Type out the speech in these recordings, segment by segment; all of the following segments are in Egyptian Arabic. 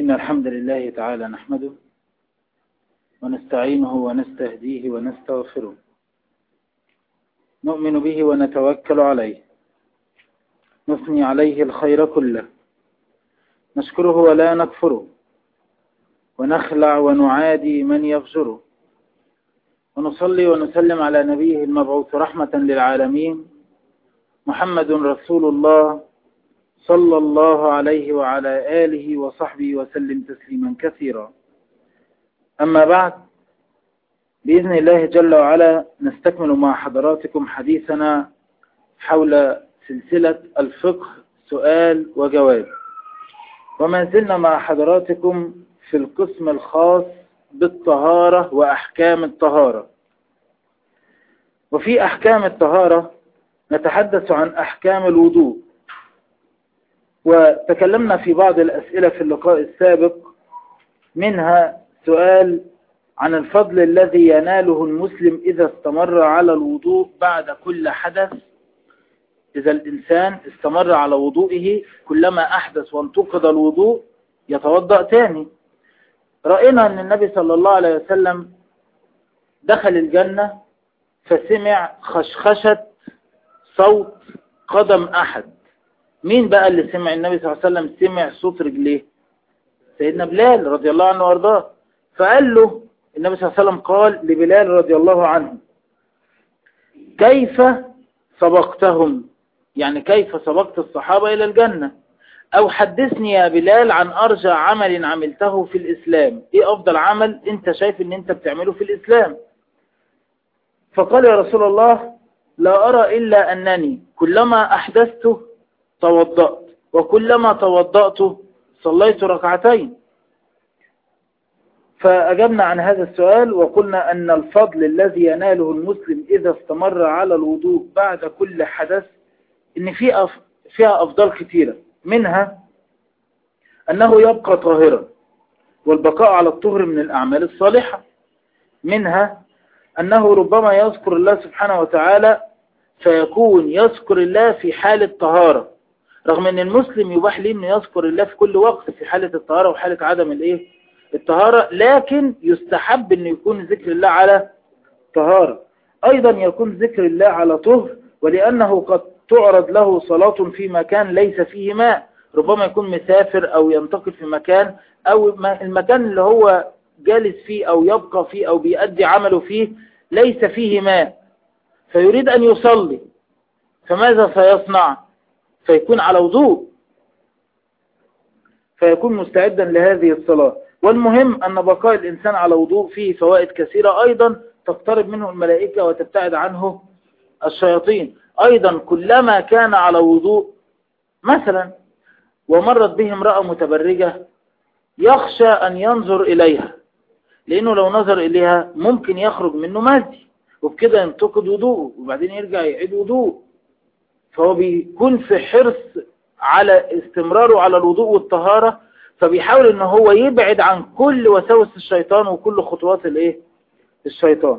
إن الحمد لله تعالى نحمده ونستعينه ونستهديه ونستغفره نؤمن به ونتوكل عليه نثني عليه الخير كله نشكره ولا نكفره ونخلع ونعادي من يفجره ونصلي ونسلم على نبيه المبعوث رحمة للعالمين محمد رسول الله صلى الله عليه وعلى آله وصحبه وسلم تسليما كثيرا أما بعد بإذن الله جل وعلا نستكمل مع حضراتكم حديثنا حول سلسلة الفقه سؤال وجواب وما زلنا مع حضراتكم في القسم الخاص بالطهارة وأحكام الطهارة وفي أحكام الطهارة نتحدث عن أحكام الوضوء وتكلمنا في بعض الأسئلة في اللقاء السابق منها سؤال عن الفضل الذي يناله المسلم إذا استمر على الوضوء بعد كل حدث إذا الإنسان استمر على وضوئه كلما أحدث وانتقض الوضوء يتوضأ تاني رأينا أن النبي صلى الله عليه وسلم دخل الجنة فسمع خشخشة صوت قدم أحد مين بقى اللي سمع النبي صلى الله عليه وسلم سمع صوت رجليه سيدنا بلال رضي الله عنه وارضاه فقال له النبي صلى الله عليه وسلم قال لبلال رضي الله عنه كيف سبقتهم يعني كيف سبقت الصحابة إلى الجنة أو حدثني يا بلال عن أرجى عمل عملته في الإسلام إيه أفضل عمل أنت شايف أن أنت بتعمله في الإسلام فقال يا رسول الله لا أرى إلا أنني كلما أحدثت توضأت وكلما توضأت صليت ركعتين فأجبنا عن هذا السؤال وقلنا أن الفضل الذي يناله المسلم إذا استمر على الوضوء بعد كل حدث إن فيها فيها أفضل كثيرة منها أنه يبقى طاهرا والبقاء على الطهر من الأعمال الصالحة منها أنه ربما يذكر الله سبحانه وتعالى فيكون يذكر الله في حالة طهارة رغم أن المسلم يباح ليه أنه يذكر الله في كل وقت في حالة الطهارة وحالة عدم الإيه الطهارة لكن يستحب أن يكون ذكر الله على طهارة أيضا يكون ذكر الله على طهر ولأنه قد تعرض له صلاة في مكان ليس فيه ماء ربما يكون مسافر أو ينتقل في مكان أو المكان اللي هو جالس فيه أو يبقى فيه أو بيأدي عمله فيه ليس فيه ماء فيريد أن يصلي فماذا سيصنع فيكون على وضوء فيكون مستعدا لهذه الصلاة والمهم أن بقاء الإنسان على وضوء فيه فوائد كثيرة أيضا تقترب منه الملائكة وتبتعد عنه الشياطين أيضا كلما كان على وضوء مثلا ومرت به امرأة متبرجة يخشى أن ينظر إليها لأنه لو نظر إليها ممكن يخرج منه مادي وبكده ينتقد وضوءه وبعدين يرجع يعيد وضوء فهو بيكون في حرص على استمراره على الوضوء والطهارة فبيحاول ان هو يبعد عن كل وساوس الشيطان وكل خطوات الايه الشيطان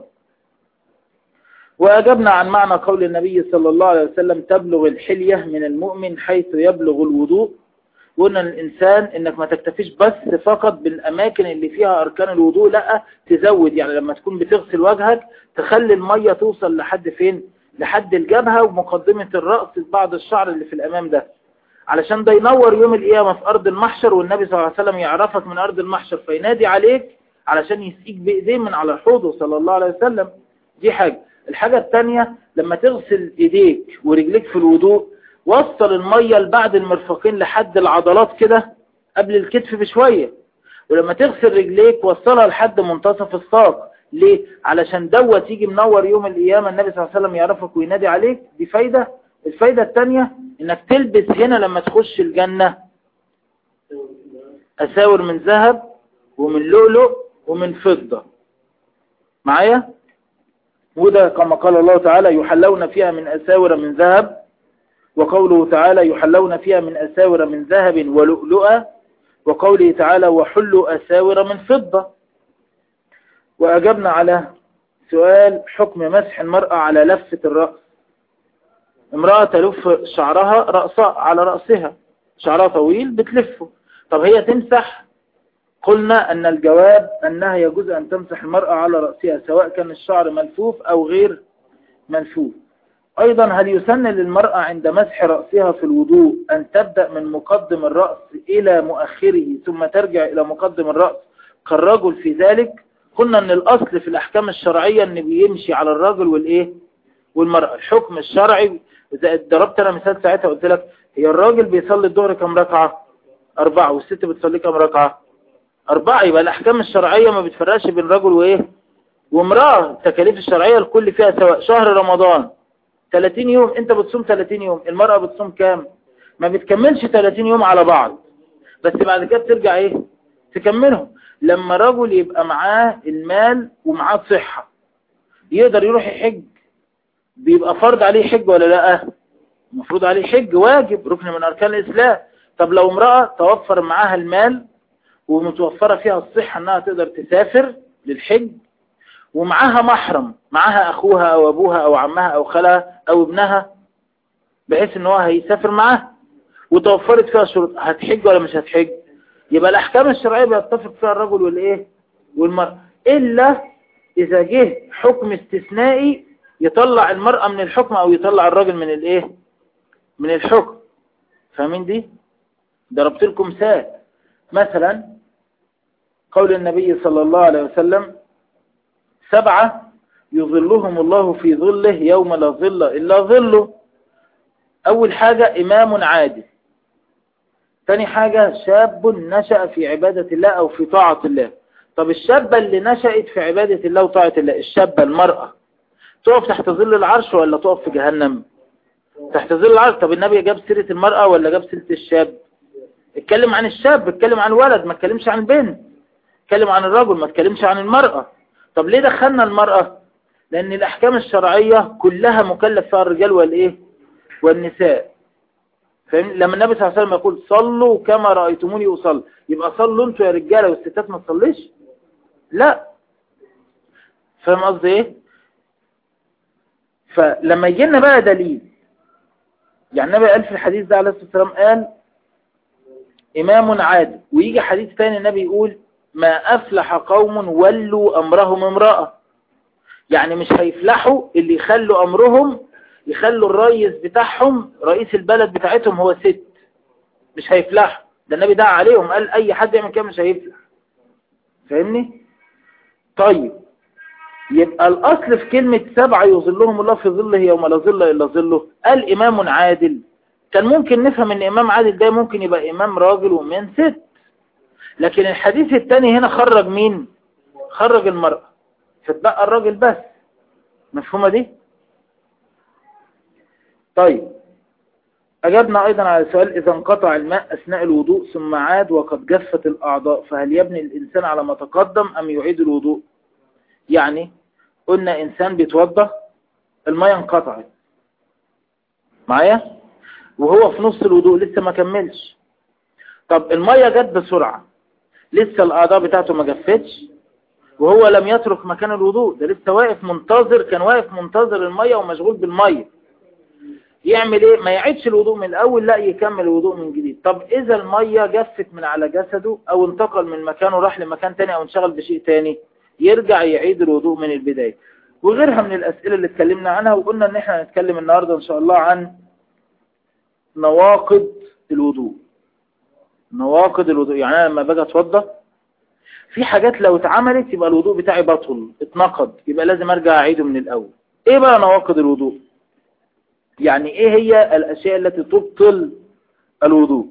وأجبنا عن معنى قول النبي صلى الله عليه وسلم تبلغ الحلية من المؤمن حيث يبلغ الوضوء وقلنا للإنسان إنك ما تكتفيش بس فقط بالأماكن اللي فيها أركان الوضوء لا تزود يعني لما تكون بتغسل وجهك تخلي المية توصل لحد فين لحد الجبهة ومقدمة الرأس بعض الشعر اللي في الأمام ده علشان ده ينور يوم القيامة في أرض المحشر والنبي صلى الله عليه وسلم يعرفك من أرض المحشر فينادي عليك علشان يسقيك بإيديه من على حوضه صلى الله عليه وسلم دي حاجة الحاجة الثانية لما تغسل ايديك ورجليك في الوضوء وصل المية لبعد المرفقين لحد العضلات كده قبل الكتف بشوية ولما تغسل رجليك وصلها لحد منتصف الساق ليه؟ علشان دوت يجي منور يوم القيامة النبي صلى الله عليه وسلم يعرفك وينادي عليك دي فايدة الفايدة الثانية انك تلبس هنا لما تخش الجنة اساور من ذهب ومن لؤلؤ ومن فضة معايا؟ وده كما قال الله تعالى يحلون فيها من أساور من ذهب وقوله تعالى يحلون فيها من أساور من ذهب ولؤلؤا وقوله تعالى وحلوا أساور من فضة وأجبنا على سؤال حكم مسح المرأة على لفة الرأس امرأة تلف شعرها رأسها على رأسها شعرها طويل بتلفه طب هي تمسح قلنا أن الجواب أنها يجوز أن تمسح المرأة على رأسها سواء كان الشعر ملفوف أو غير ملفوف أيضا هل يسن للمرأة عند مسح رأسها في الوضوء أن تبدأ من مقدم الرأس إلى مؤخره ثم ترجع إلى مقدم الرأس كالرجل في ذلك قلنا أن الأصل في الأحكام الشرعية أن بيمشي على الرجل والإيه والمرأة الحكم الشرعي إذا ضربت أنا مثال ساعتها قلت لك هي الراجل بيصلي الظهر كم ركعة أربعة والست بتصلي كم ركعة أربعة يبقى الأحكام الشرعية ما بتفرقش بين رجل وإيه وامرأة التكاليف الشرعية الكل فيها سواء شهر رمضان 30 يوم انت بتصوم 30 يوم المرأة بتصوم كام ما بتكملش 30 يوم على بعض بس بعد كده ترجع ايه تكملهم لما رجل يبقى معاه المال ومعاه صحة يقدر يروح يحج بيبقى فرض عليه حج ولا لا المفروض عليه حج واجب ركن من أركان الإسلام طب لو امرأة توفر معاها المال ومتوفرة فيها الصحة انها تقدر تسافر للحج ومعاها محرم معاها أخوها أو أبوها أو عمها أو خالها أو ابنها بحيث ان هو هيسافر معاه وتوفرت فيها شروط هتحج ولا مش هتحج يبقى الأحكام الشرعية بيتفق فيها الرجل والإيه والمرأة إلا إذا جه حكم استثنائي يطلع المرأة من الحكم أو يطلع الراجل من الإيه من الحكم فاهمين دي ضربت لكم مثال مثلا قول النبي صلى الله عليه وسلم سبعة يظلهم الله في ظله يوم لا ظل إلا ظله أول حاجة إمام عادل ثاني حاجة شاب نشأ في عبادة الله أو في طاعة الله طب الشابة اللي نشأت في عبادة الله وطاعة الله الشابة المرأة تقف تحت ظل العرش ولا تقف في جهنم تحت ظل العرش طب النبي جاب سيرة المرأة ولا جاب سيرة الشاب اتكلم عن الشاب اتكلم عن الولد ما اتكلمش عن البنت اتكلم عن الرجل ما اتكلمش عن المرأة طب ليه دخلنا المرأة لأن الأحكام الشرعية كلها مكلف فيها الرجال والإيه والنساء فاهم لما النبي صلى الله عليه وسلم يقول صلوا كما رأيتموني أصلي يبقى صلوا انتوا يا رجالة والستات ما تصليش لا فاهم قصدي ايه فلما يجي لنا بقى دليل يعني النبي قال في الحديث ده عليه الصلاة والسلام قال إمام عادل ويجي حديث تاني النبي يقول ما أفلح قوم ولوا أمرهم امرأة يعني مش هيفلحوا اللي يخلوا أمرهم يخلوا الرئيس بتاعهم رئيس البلد بتاعتهم هو ست مش هيفلحوا ده النبي دعا عليهم قال أي حد يعمل كده مش هيفلح فاهمني طيب يبقى الأصل في كلمة سبعة يظلهم الله في ظله يوم لا ظل إلا ظله قال إمام عادل كان ممكن نفهم ان إمام عادل ده ممكن يبقى إمام راجل ومن ست لكن الحديث الثاني هنا خرج مين خرج المرأة فتبقى الراجل بس مفهومة دي طيب أجبنا أيضا على سؤال إذا انقطع الماء أثناء الوضوء ثم عاد وقد جفت الأعضاء فهل يبني الإنسان على ما تقدم أم يعيد الوضوء يعني قلنا إنسان بيتوضى الماء انقطعت معايا وهو في نص الوضوء لسه ما كملش طب المية جت بسرعة لسه الأعضاء بتاعته ما جفتش وهو لم يترك مكان الوضوء ده لسه واقف منتظر كان واقف منتظر المية ومشغول بالمية يعمل ايه ما يعيدش الوضوء من الاول لا يكمل الوضوء من جديد طب اذا المية جفت من على جسده او انتقل من مكانه راح لمكان تاني او انشغل بشيء تاني يرجع يعيد الوضوء من البداية وغيرها من الاسئلة اللي اتكلمنا عنها وقلنا ان احنا هنتكلم النهاردة ان شاء الله عن نواقض الوضوء نواقض الوضوء يعني انا لما باجي اتوضى في حاجات لو اتعملت يبقى الوضوء بتاعي بطل اتنقض يبقى لازم ارجع اعيده من الاول ايه بقى نواقض الوضوء يعني ايه هي الاشياء التي تبطل الوضوء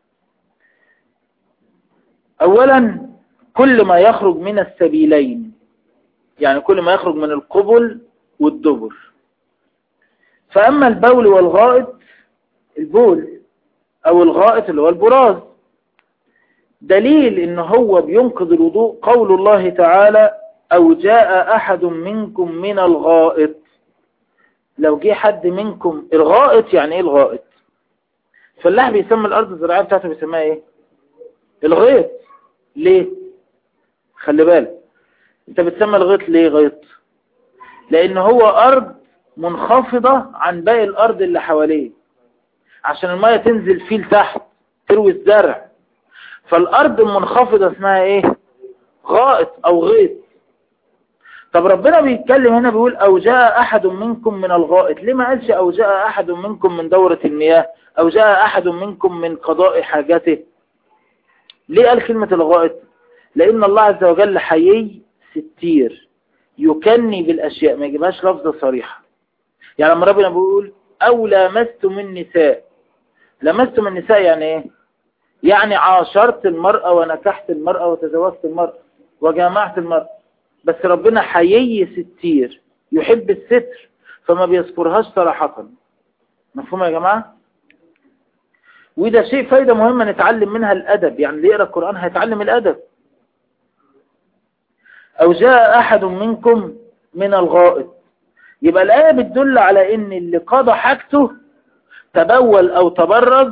اولا كل ما يخرج من السبيلين يعني كل ما يخرج من القبل والدبر فاما البول والغائط البول او الغائط اللي هو البراز دليل ان هو بينقض الوضوء قول الله تعالى او جاء احد منكم من الغائط لو جه حد منكم الغائط يعني ايه الغائط فالله بيسمى الارض الزراعية بتاعته بيسميها ايه الغيط ليه خلي بالك انت بتسمى الغيط ليه غيط لان هو ارض منخفضة عن باقي الارض اللي حواليه عشان المية تنزل فيه لتحت تروي الزرع فالأرض المنخفضة اسمها ايه غائط أو غيط طب ربنا بيتكلم هنا بيقول أو جاء أحد منكم من الغائط ليه ما قالش أو جاء أحد منكم من دورة المياه أو جاء أحد منكم من قضاء حاجته ليه قال كلمة الغائط لأن الله عز وجل حيي ستير يكني بالأشياء ما يجيبهاش لفظة صريحة يعني لما ربنا بيقول أو لامستم النساء لمستم النساء يعني ايه يعني عاشرت المرأة ونكحت المرأة وتزوجت المرأة وجامعت المرأة بس ربنا حيي ستير يحب الستر فما بيذكرهاش صراحة مفهوم يا جماعة وده شيء فايدة مهمة نتعلم منها الأدب يعني اللي يقرأ القرآن هيتعلم الأدب أو جاء أحد منكم من الغائط يبقى الآية بتدل على إن اللي قضى حاجته تبول أو تبرز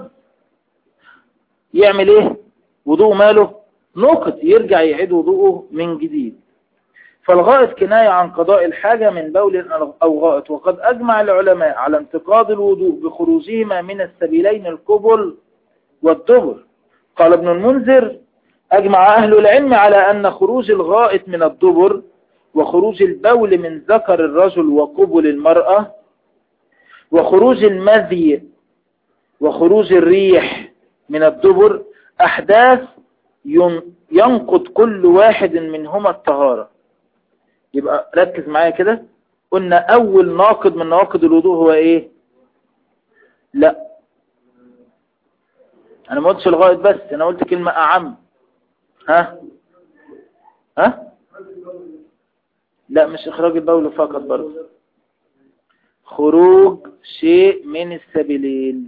يعمل إيه وضوء ماله نقط يرجع يعيد وضوءه من جديد فالغائط كناية عن قضاء الحاجة من بول أو غائط وقد أجمع العلماء على انتقاد الوضوء بخروجهما من السبيلين القبل والدبر قال ابن المنذر أجمع أهل العلم على أن خروج الغائط من الدبر وخروج البول من ذكر الرجل وقبل المرأة وخروج المذي وخروج الريح من الدبر أحداث ينقض كل واحد منهما الطهارة يبقى ركز معايا كده قلنا أول ناقض من نواقض الوضوء هو إيه لا أنا ما قلتش الغائط بس أنا قلت كلمة أعم ها ها لا مش إخراج البول فقط برضه خروج شيء من السبيلين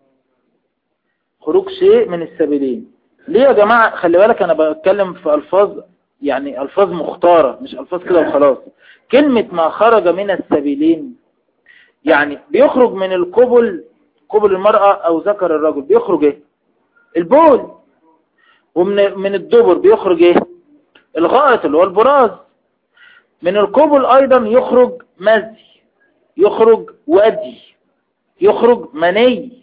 خروج شيء من السبيلين ليه يا جماعة خلي بالك أنا بتكلم في ألفاظ يعني ألفاظ مختارة مش ألفاظ كده وخلاص كلمة ما خرج من السبيلين يعني بيخرج من القبل قبل المرأة أو ذكر الرجل بيخرج إيه البول ومن من الدبر بيخرج إيه الغائط اللي هو البراز من القبل أيضا يخرج مزي يخرج ودي يخرج مني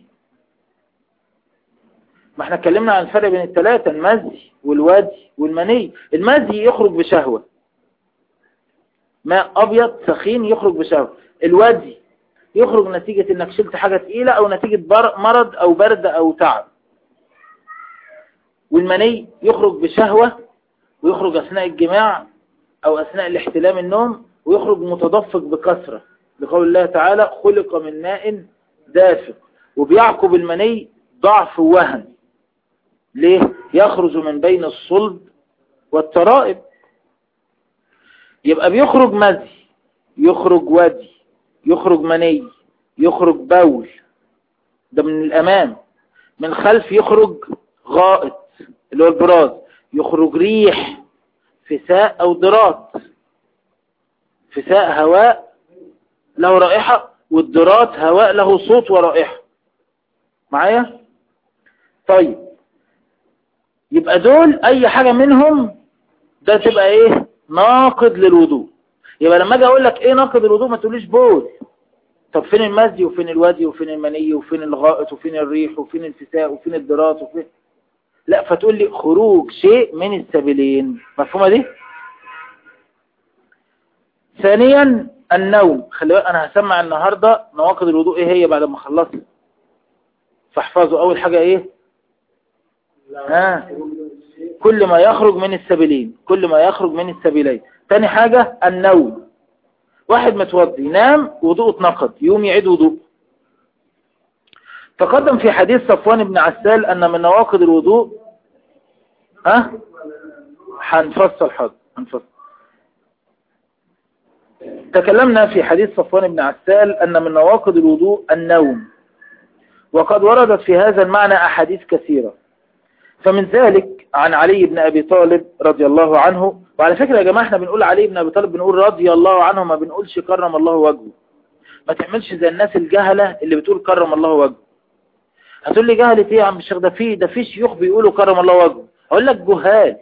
ما احنا اتكلمنا عن الفرق بين الثلاثة المزي والودي والمني المزي يخرج بشهوة ماء أبيض سخين يخرج بشهوة الودي يخرج نتيجة انك شلت حاجة تقيلة او نتيجة مرض او برد او تعب والمني يخرج بشهوة ويخرج اثناء الجماع او اثناء الاحتلام النوم ويخرج متدفق بكثرة لقول الله تعالى خلق من ماء دافق وبيعقب المني ضعف وهن ليه يخرج من بين الصلب والترائب يبقى بيخرج مزي يخرج ودي يخرج مني يخرج بول ده من الأمام من خلف يخرج غائط اللي هو البراز يخرج ريح فساء أو ضرات فساء هواء له رائحة والضرات هواء له صوت ورائحة معايا طيب يبقى دول اي حاجة منهم ده تبقى ايه ناقض للوضوء يبقى لما اجي اقول لك ايه ناقض الوضوء ما تقوليش بول طب فين المزي وفين الودي وفين المني وفين الغائط وفين الريح وفين الفساء وفين الضرات وفين لا فتقول لي خروج شيء من السبيلين مفهومة دي ثانيا النوم خلي بالك انا هسمع النهاردة نواقض الوضوء ايه هي بعد ما خلصت فاحفظوا اول حاجة ايه ها كل ما يخرج من السبيلين كل ما يخرج من السبيلين تاني حاجة النوم واحد متوضي ينام وضوء اتنقض يوم يعيد وضوء تقدم في حديث صفوان بن عسال أن من نواقض الوضوء ها هنفصل حاضر هنفصل تكلمنا في حديث صفوان بن عسال أن من نواقض الوضوء النوم وقد وردت في هذا المعنى أحاديث كثيرة فمن ذلك عن علي بن أبي طالب رضي الله عنه وعلى فكرة يا جماعة احنا بنقول علي بن أبي طالب بنقول رضي الله عنه ما بنقولش كرم الله وجهه ما تعملش زي الناس الجهلة اللي بتقول كرم الله وجهه هتقول لي جهلة ايه يا عم الشيخ ده في ده في شيوخ بيقولوا كرم الله وجهه اقول لك جهال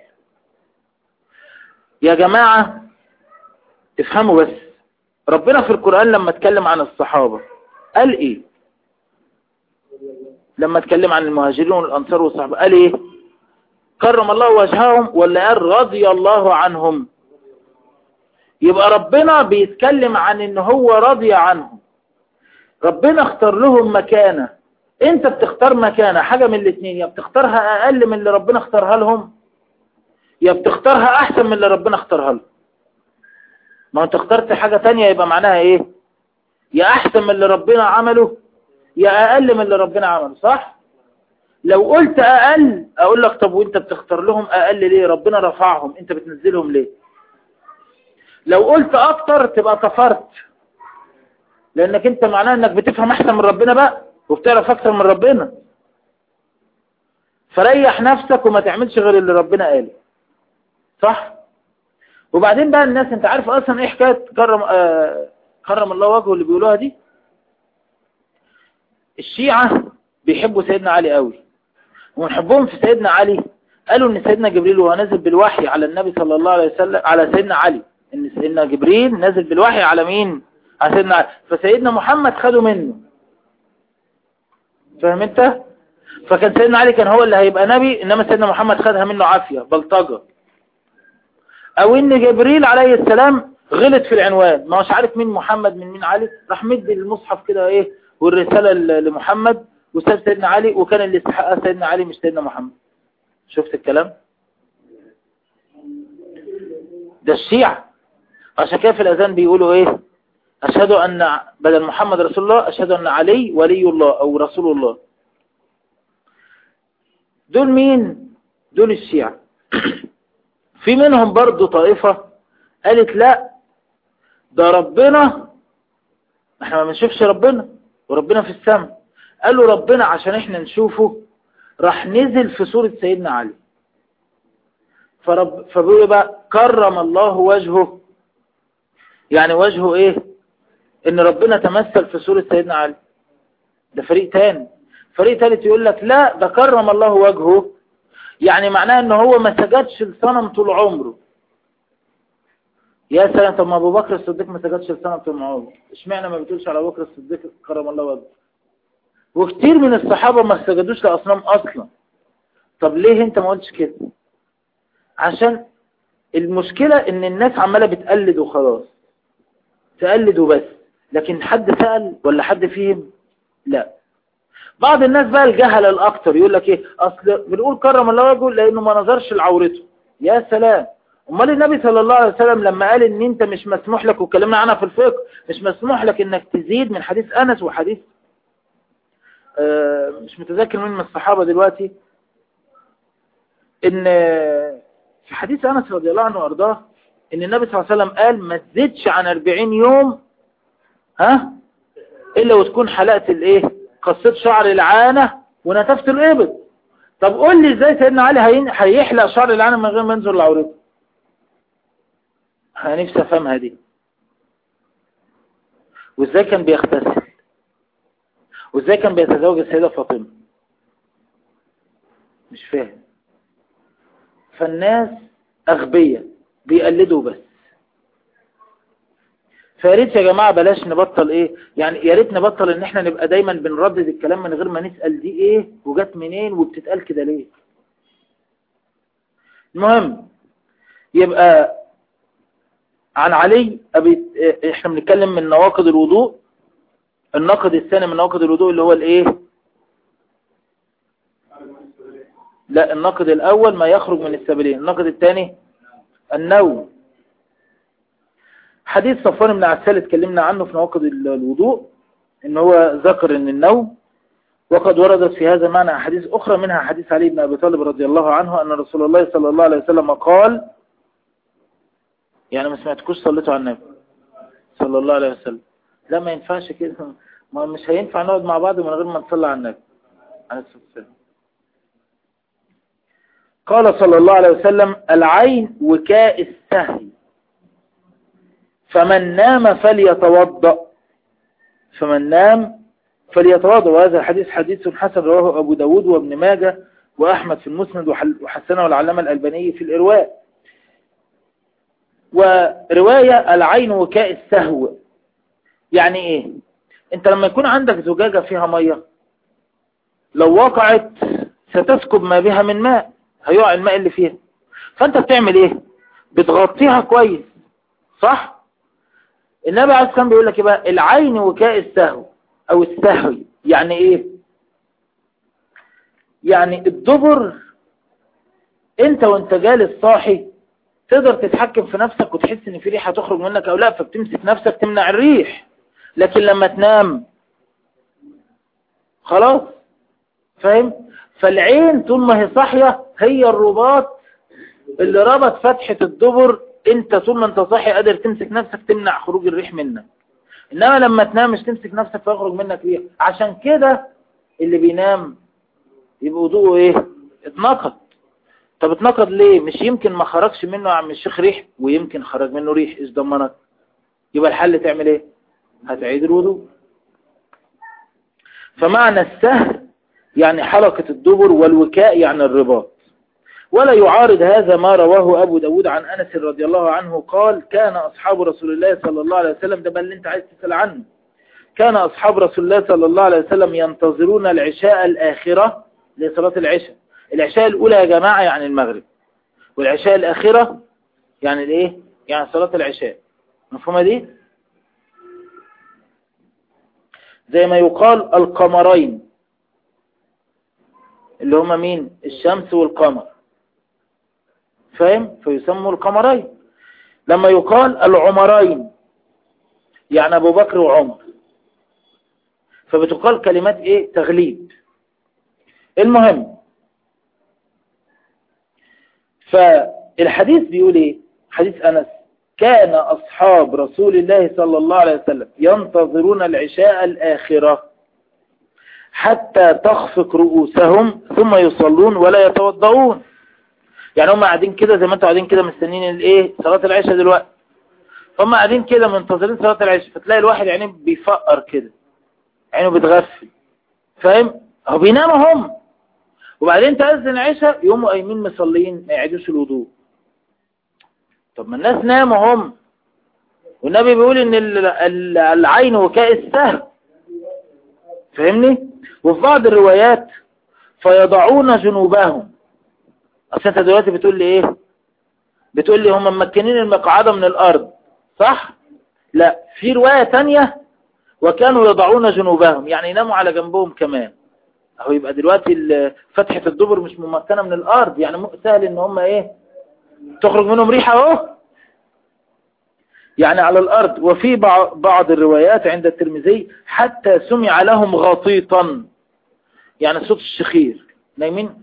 يا جماعة تفهموا بس ربنا في القرآن لما اتكلم عن الصحابة قال ايه لما اتكلم عن المهاجرين والانصار والصحابة قال ايه كرم الله وجههم ولا قال رضي الله عنهم يبقى ربنا بيتكلم عن ان هو راضي عنهم ربنا اختار لهم مكانة انت بتختار مكانة حاجة من الاثنين يا بتختارها اقل من اللي ربنا اختارها لهم يا بتختارها احسن من اللي ربنا اختارها لهم ما انت اخترت حاجة تانية يبقى معناها ايه يا احسن من اللي ربنا عمله يا اقل من اللي ربنا عمله صح لو قلت اقل اقول لك طب وانت بتختار لهم اقل ليه ربنا رفعهم انت بتنزلهم ليه لو قلت اكتر تبقى كفرت لانك انت معناه انك بتفهم احسن من ربنا بقى وبتعرف اكتر من ربنا فريح نفسك وما تعملش غير اللي ربنا قاله صح وبعدين بقى الناس انت عارف اصلا ايه حكايه كرم آه كرم الله وجهه اللي بيقولوها دي الشيعة بيحبوا سيدنا علي قوي ونحبهم في سيدنا علي قالوا ان سيدنا جبريل وهو نازل بالوحي على النبي صلى الله عليه وسلم على سيدنا علي ان سيدنا جبريل نازل بالوحي على مين على سيدنا علي فسيدنا محمد خده منه فاهم انت فكان سيدنا علي كان هو اللي هيبقى نبي انما سيدنا محمد خدها منه عافية بلطجة او ان جبريل عليه السلام غلط في العنوان ما هوش عارف مين محمد من مين علي راح مدي المصحف كده ايه والرسالة لمحمد وساب سيدنا علي وكان اللي استحقها سيدنا علي مش سيدنا محمد شفت الكلام ده الشيعة عشان كده في الأذان بيقولوا ايه أشهد أن بدل محمد رسول الله أشهد أن علي ولي الله أو رسول الله دول مين دول الشيعة في منهم برضو طائفة قالت لا ده ربنا احنا ما بنشوفش ربنا وربنا في السماء قالوا ربنا عشان احنا نشوفه راح نزل في صورة سيدنا علي فرب فبيقول بقى كرم الله وجهه يعني وجهه ايه ان ربنا تمثل في صورة سيدنا علي ده فريق تاني فريق تالت يقول لك لا ده كرم الله وجهه يعني معناه ان هو ما سجدش لصنم طول عمره يا سلام طب ما ابو بكر الصديق ما سجدش لصنم طول عمره اشمعنى ما بتقولش على ابو بكر الصديق كرم الله وجهه وكتير من الصحابة ما سجدوش لأصنام أصلا طب ليه انت ما قلتش كده عشان المشكلة ان الناس عمالة بتقلد وخلاص تقلد وبس لكن حد سأل ولا حد فهم لا بعض الناس بقى الجهل الأكتر يقول لك ايه اصل بنقول كرم الله وجهه لانه ما نظرش لعورته يا سلام امال النبي صلى الله عليه وسلم لما قال ان انت مش مسموح لك واتكلمنا عنها في الفقه مش مسموح لك انك تزيد من حديث انس وحديث آه مش متذكر مين من الصحابة دلوقتي ان في حديث انس رضي الله عنه وارضاه ان النبي صلى الله عليه وسلم قال ما تزيدش عن 40 يوم ها الا وتكون حلقت الايه قصيت شعر العانة ونتفت الابط طب قول لي ازاي سيدنا علي هيحلق شعر العانة من غير ما ينظر لعورته انا نفسي افهمها دي وازاي كان بيغتسل وازاي كان بيتزوج السيدة فاطمة مش فاهم فالناس اغبية بيقلدوا بس فياريت يا جماعة بلاش نبطل ايه يعني يا ريت نبطل ان احنا نبقى دايما بنردد الكلام من غير ما نسأل دي ايه وجات منين وبتتقال كده ليه المهم يبقى عن علي أبي احنا بنتكلم من نواقض الوضوء النقد الثاني من نواقض الوضوء اللي هو الايه لا النقد الاول ما يخرج من السبيلين النقد الثاني النوم حديث صفوان بن عسال اتكلمنا عنه في نواقض الوضوء ان هو ذكر ان النوم وقد وردت في هذا معنى أحاديث أخرى منها حديث علي بن أبي طالب رضي الله عنه أن رسول الله صلى الله عليه وسلم قال يعني ما سمعتكوش صليتوا على النبي صلى الله عليه وسلم لا ما ينفعش كده ما مش هينفع نقعد مع بعض من غير ما نصلي على النبي عليه الصلاة والسلام قال صلى الله عليه وسلم العين وكاء السهل فمن نام فليتوضأ فمن نام فليتواضع وهذا الحديث حديث حسن رواه أبو داود وابن ماجه وأحمد في المسند وحسنه العلامة الألباني في الإرواء ورواية العين وكاء السهو يعني إيه أنت لما يكون عندك زجاجة فيها مية لو وقعت ستسكب ما بها من ماء هيقع الماء اللي فيها فانت بتعمل ايه بتغطيها كويس صح النبي عليه الصلاة بيقول لك ايه بقى العين وكاء السهو او السهوي يعني ايه يعني الدبر انت وانت جالس صاحي تقدر تتحكم في نفسك وتحس ان في ريحة تخرج منك او لا فبتمسك نفسك تمنع الريح لكن لما تنام خلاص فاهم فالعين طول ما هي صاحية هي الرباط اللي ربط فتحة الدبر انت طول ما انت صاحي قادر تمسك نفسك تمنع خروج الريح منك انما لما تنام مش تمسك نفسك فيخرج منك ريح عشان كده اللي بينام يبقى وضوءه ايه اتنقض طب اتنقض ليه مش يمكن ما خرجش منه يا عم الشيخ ريح ويمكن خرج منه ريح ايش ضمنك يبقى الحل تعمل ايه هتعيد الوضوء فمعنى السهل يعني حلقة الدبر والوكاء يعني الرباط ولا يعارض هذا ما رواه أبو داود عن أنس رضي الله عنه قال كان أصحاب رسول الله صلى الله عليه وسلم ده بل اللي انت عايز تسأل عنه كان أصحاب رسول الله صلى الله عليه وسلم ينتظرون العشاء الآخرة لصلاة العشاء العشاء الأولى يا جماعة يعني المغرب والعشاء الآخرة يعني الايه يعني صلاة العشاء مفهومة دي زي ما يقال القمرين اللي هما مين الشمس والقمر فاهم فيسموا القمرين لما يقال العمرين يعني ابو بكر وعمر فبتقال كلمات ايه تغليب المهم فالحديث بيقول ايه حديث انس كان اصحاب رسول الله صلى الله عليه وسلم ينتظرون العشاء الاخرة حتى تخفق رؤوسهم ثم يصلون ولا يتوضؤون يعني هم قاعدين كده زي ما انتوا قاعدين كده مستنيين الايه صلاة العشاء دلوقتي هم قاعدين كده منتظرين صلاة العشاء فتلاقي الواحد عينيه بيفقر كده عينه بتغفل فاهم هو بيناموا هم وبعدين تأذن العشاء يقوموا قايمين مصلين ما يعيدوش الوضوء طب ما الناس ناموا هم والنبي بيقول ان العين وكاء السهل فاهمني وفي بعض الروايات فيضعون جنوبهم اصل انت دلوقتي بتقول لي ايه بتقول لي هم ممكنين المقعدة من الارض صح لا في رواية تانية وكانوا يضعون جنوبهم يعني يناموا على جنبهم كمان اهو يبقى دلوقتي فتحة الدبر مش ممكنة من الارض يعني سهل ان هم ايه تخرج منهم ريحة اهو يعني على الارض وفي بعض الروايات عند الترمذي حتى سمع لهم غطيطا يعني صوت الشخير نايمين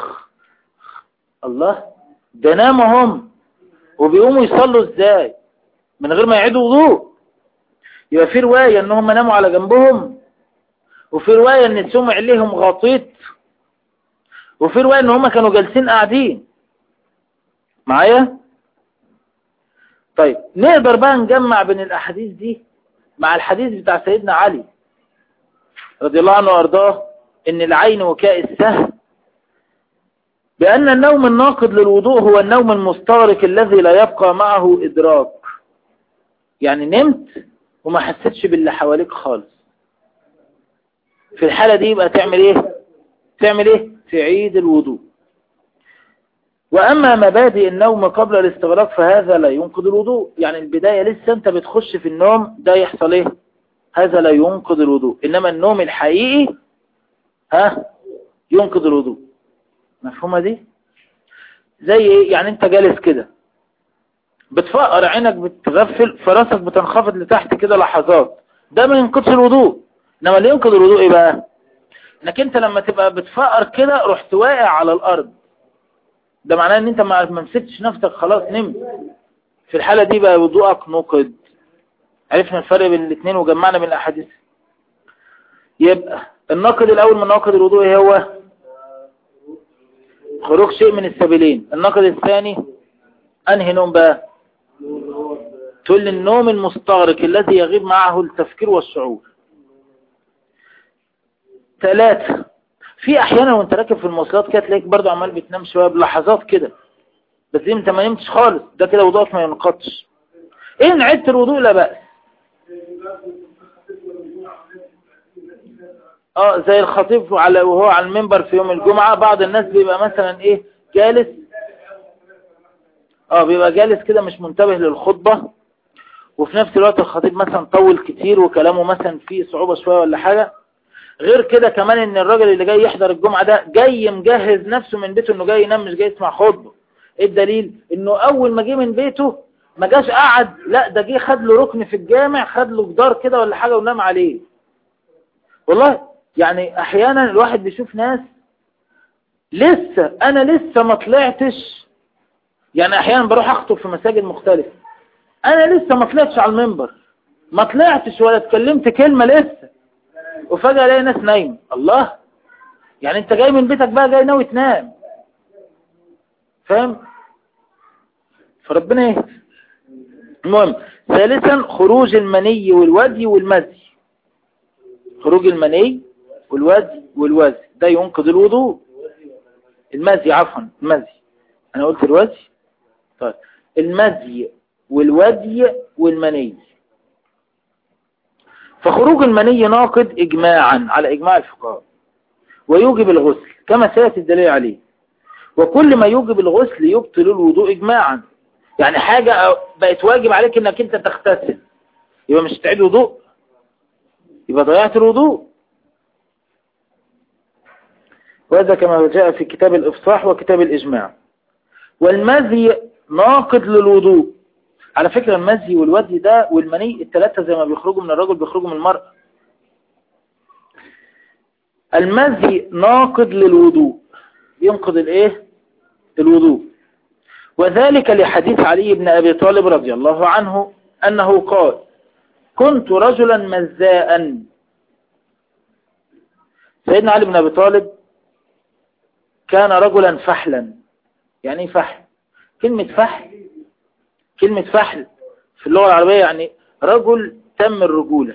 الله ده ناموا هم وبيقوموا يصلوا ازاي من غير ما يعيدوا وضوء يبقى في رواية ان هم ناموا على جنبهم وفي رواية ان سمع لهم غطيط وفي رواية ان هم كانوا جالسين قاعدين معايا طيب نقدر بقى نجمع بين الاحاديث دي مع الحديث بتاع سيدنا علي رضي الله عنه وارضاه ان العين وكاء السهل بأن النوم الناقض للوضوء هو النوم المستغرق الذي لا يبقى معه إدراك يعني نمت وما حسيتش باللي حواليك خالص في الحالة دي يبقى تعمل ايه تعمل ايه تعيد الوضوء وأما مبادئ النوم قبل الاستغراق فهذا لا ينقض الوضوء يعني البداية لسه انت بتخش في النوم ده يحصل ايه هذا لا ينقض الوضوء إنما النوم الحقيقي ها ينقض الوضوء مفهومة دي زي ايه يعني انت جالس كده بتفقر عينك بتغفل فراسك بتنخفض لتحت كده لحظات ده ما ينقضش الوضوء انما اللي ينقض الوضوء ايه بقى انك انت لما تبقى بتفقر كده رحت واقع على الارض ده معناه ان انت ما مسكتش نفسك خلاص نمت في الحالة دي بقى وضوءك نقض عرفنا الفرق بين الاثنين وجمعنا من الاحاديث يبقى الناقض الاول من نواقض الوضوء ايه هو خروج شيء من السبيلين النقد الثاني انهي نوم بقى تقول النوم المستغرق الذي يغيب معه التفكير والشعور ثلاثة في احيانا وانت راكب في المواصلات كده تلاقيك برضو عمال بتنام شوية بلحظات كده بس انت ما نمتش خالص ده كده وضوءك ما ينقضش ان عدت الوضوء لا بأس اه زي الخطيب على وهو على المنبر في يوم الجمعة بعض الناس بيبقى مثلا ايه جالس اه بيبقى جالس كده مش منتبه للخطبة وفي نفس الوقت الخطيب مثلا طول كتير وكلامه مثلا فيه صعوبة شوية ولا حاجة غير كده كمان ان الراجل اللي جاي يحضر الجمعة ده جاي مجهز نفسه من بيته انه جاي ينام مش جاي يسمع خطبة ايه الدليل انه اول ما جه من بيته ما جاش قعد لا ده جه خد له ركن في الجامع خد له جدار كده ولا حاجة ونام عليه والله يعني احيانا الواحد بيشوف ناس لسه انا لسه ما طلعتش يعني احيانا بروح اخطب في مساجد مختلفة انا لسه ما طلعتش على المنبر ما طلعتش ولا اتكلمت كلمة لسه وفجأة الاقي ناس نايم الله يعني انت جاي من بيتك بقى جاي ناوي تنام فاهم فربنا ايه المهم ثالثا خروج المني والودي والمزي خروج المني والودي والوزي ده ينقض الوضوء المزي عفوا المزي انا قلت الوزي طيب المزي والودي والمني فخروج المني ناقض اجماعا على اجماع الفقهاء ويوجب الغسل كما سيأتي الدليل عليه وكل ما يوجب الغسل يبطل الوضوء اجماعا يعني حاجة بقت واجب عليك انك انت تغتسل يبقى مش تعيد وضوء يبقى ضيعت الوضوء وهذا كما جاء في كتاب الإفصاح وكتاب الإجماع والمزي ناقض للوضوء على فكرة المزي والودي ده والمني الثلاثة زي ما بيخرجوا من الرجل بيخرجوا من المرأة المزي ناقض للوضوء ينقض الايه الوضوء وذلك لحديث علي بن أبي طالب رضي الله عنه أنه قال كنت رجلا مزاء سيدنا علي بن أبي طالب كان رجلا فحلا يعني فحل كلمة فحل كلمة فحل في اللغة العربية يعني رجل تم الرجولة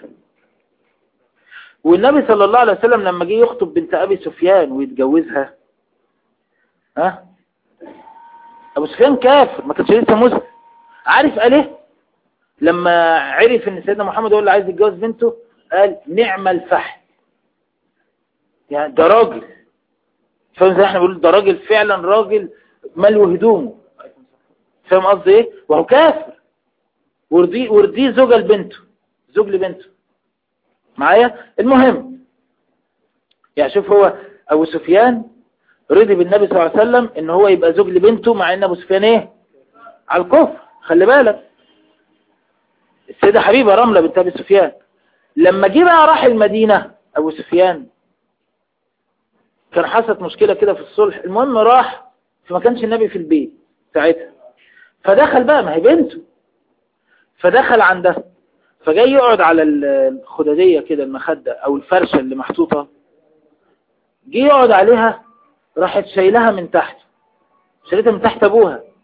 والنبي صلى الله عليه وسلم لما جه يخطب بنت أبي سفيان ويتجوزها ها أبو سفيان كافر ما كانش لسه مسلم عارف قال ايه لما عرف ان سيدنا محمد هو اللي عايز يتجوز بنته قال نعم الفحل يعني ده راجل فاهم زي احنا بنقول ده راجل فعلا راجل ملو هدومه فاهم قصدي ايه وهو كافر ورديه ورديه زوجة لبنته زوج لبنته معايا المهم يعني شوف هو ابو سفيان رضي بالنبي صلى الله عليه وسلم ان هو يبقى زوج لبنته مع ان ابو سفيان ايه على الكفر خلي بالك السيدة حبيبة رملة بنت ابي سفيان لما جه بقى راح المدينة ابو سفيان كان حصلت مشكلة كده في الصلح المهم راح فما كانش النبي في البيت ساعتها فدخل بقى ما هي بنته فدخل عندها فجاي يقعد على الخدادية كده المخدة او الفرشة اللي محطوطة جه يقعد عليها راحت شايلها من تحت شايلتها من تحت ابوها